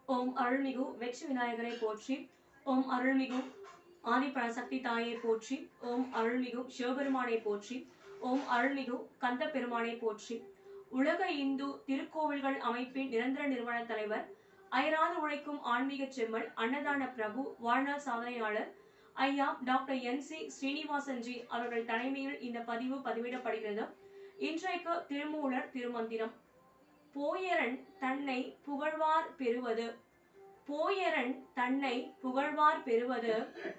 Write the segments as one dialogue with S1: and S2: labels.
S1: ஓம் அருள்மிகு வெற்றி விநாயகரை போற்றி ஓம் அருள்மிகு ஆதிபராசக்தி தாயை போற்றி ஓம் அருள்மிகு சிவபெருமானை போற்றி ஓம் அருள்மிகு கந்த பெருமானை போற்றி உலக இந்து திருக்கோவில்கள் அமைப்பின் நிரந்தர நிறுவன தலைவர் அயராது உழைக்கும் ஆன்மீக செம்மல் அன்னதான பிரபு வாழ்நாள் சாதனையாளர் ஐயா டாக்டர் என் சி ஸ்ரீனிவாசன்ஜி அவர்கள் தலைமையில் இந்த பதிவு பதிவிடப்படுகிறது இன்றைக்கு திருமூலர் திருமந்திரம் போயரன் தன்னை புகழ்வார் பெறுவது போயரன் தன்னை புகழ்வார் பெறுவது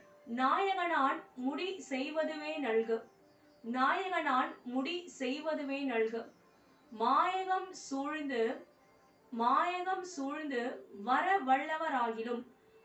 S1: நாயகனான் முடி செய்வதுவே நல்கு நாயகனான் முடி செய்வதுவே நல்கு மாயகம் சூழ்ந்து மாயகம் சூழ்ந்து வர வல்லவராகிலும்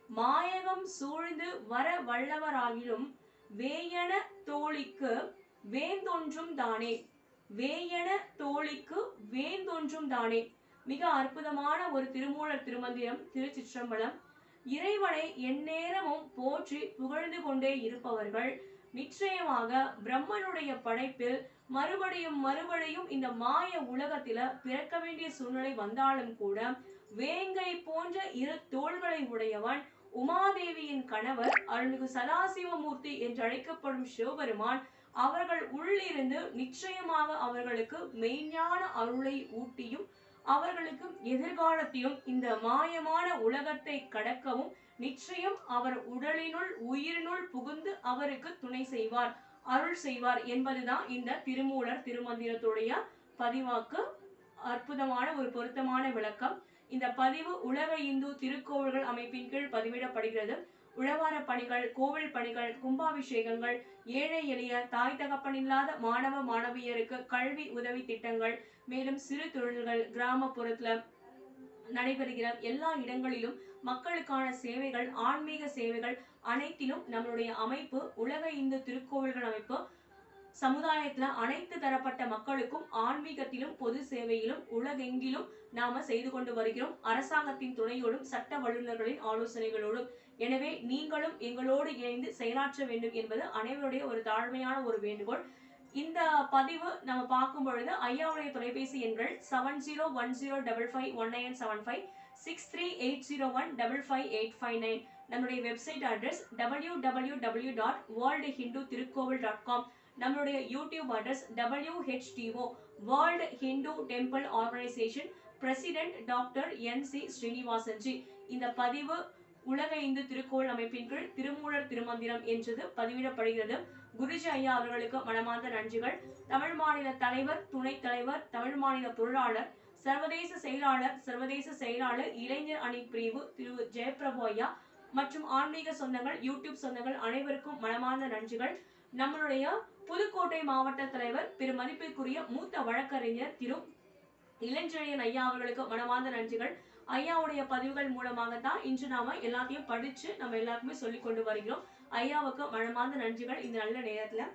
S1: மாயகம் சூழ்ந்து வர வல்லவராகிலும் வேயன தோழிக்கு வேந்தொன்றும் தானே வேயன தோழிக்கு வேந்தொன்றும் தானே மிக அற்புதமான ஒரு திருமூலர் திருமந்திரம் திருச்சிற்றம்பலம் இறைவனை எந்நேரமும் போற்றி புகழ்ந்து கொண்டே இருப்பவர்கள் நிச்சயமாக பிரம்மனுடைய படைப்பில் மறுபடியும் மறுபடியும் இந்த மாய உலகத்தில பிறக்க வேண்டிய சூழ்நிலை வந்தாலும் கூட வேங்கை போன்ற இரு தோள்களை உடையவன் உமாதேவியின் கணவர் அருள்மிகு சதாசிவமூர்த்தி என்று அழைக்கப்படும் சிவபெருமான் அவர்கள் உள்ளிருந்து நிச்சயமாக அவர்களுக்கு மெய்ஞான அருளை ஊட்டியும் அவர்களுக்கு எதிர்காலத்தையும் இந்த மாயமான உலகத்தை கடக்கவும் நிச்சயம் அவர் உடலினுள் உயிரினுள் புகுந்து அவருக்கு துணை செய்வார் அருள் செய்வார் என்பதுதான் இந்த திருமூலர் திருமந்திரத்துடைய பதிவாக்கு அற்புதமான ஒரு பொருத்தமான விளக்கம் இந்த பதிவு உலக இந்து திருக்கோவில்கள் அமைப்பின் கீழ் பதிவிடப்படுகிறது உழவார பணிகள் கோவில் பணிகள் கும்பாபிஷேகங்கள் ஏழை எளிய தாய் தகப்பனில்லாத மாணவ மாணவியருக்கு கல்வி உதவி திட்டங்கள் மேலும் சிறு தொழில்கள் கிராமப்புறத்துல நடைபெறுகிற எல்லா இடங்களிலும் மக்களுக்கான சேவைகள் ஆன்மீக சேவைகள் அனைத்திலும் நம்மளுடைய அமைப்பு உலக இந்து திருக்கோவில்கள் அமைப்பு சமுதாயத்துல அனைத்து தரப்பட்ட மக்களுக்கும் ஆன்மீகத்திலும் பொது சேவையிலும் உலகெங்கிலும் நாம செய்து கொண்டு வருகிறோம் அரசாங்கத்தின் துணையோடும் சட்ட வல்லுநர்களின் ஆலோசனைகளோடும் எனவே நீங்களும் எங்களோடு இணைந்து செயலாற்ற வேண்டும் என்பது அனைவருடைய ஒரு தாழ்மையான ஒரு வேண்டுகோள் இந்த பதிவு நம்ம பார்க்கும் பொழுது ஐயாவுடைய தொலைபேசி எண்கள் seven zero one zero double five one nine seven five six three eight zero one double five eight five nine நம்மளுடைய website address W W W dot world Hindu Thirukovil dot com நம்மளுடைய YouTube address WHTO world Hindu temple organisation president doctor N C ஸ்ரீனிவாசன்ஜி இந்த பதிவு உலக இந்து திருக்கோள் அமைப்பின் கீழ் திருமூலர் திருமந்திரம் என்றது பதிவிடப்படுகிறது குருஜி ஐயா அவர்களுக்கு மனமார்ந்த நன்றிகள் தமிழ் மாநில தலைவர் துணைத் தலைவர் தமிழ் மாநில பொருளாளர் சர்வதேச செயலாளர் சர்வதேச செயலாளர் இளைஞர் அணி பிரிவு திரு ஜெயபிரபு ஐயா மற்றும் ஆன்மீக சொந்தங்கள் யூடியூப் சொந்தங்கள் அனைவருக்கும் மனமார்ந்த நன்றிகள் நம்மளுடைய புதுக்கோட்டை மாவட்ட தலைவர் பெரு மதிப்பிற்குரிய மூத்த வழக்கறிஞர் திரு இளஞ்செழியன் ஐயா அவர்களுக்கு மனமார்ந்த நன்றிகள் ஐயாவுடைய பதிவுகள் மூலமாக தான் இன்று நாம எல்லாத்தையும் படிச்சு நம்ம எல்லாருக்குமே சொல்லி கொண்டு வருகிறோம் ஐயாவுக்கு மனமார்ந்த நன்றிகள் இந்த நல்ல நேரத்துல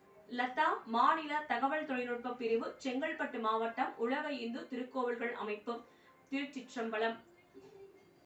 S1: லதா மாநில தகவல் தொழில்நுட்ப பிரிவு செங்கல்பட்டு மாவட்டம் உலக இந்து திருக்கோவில்கள் அமைப்பு திருச்சிற்றம்பலம்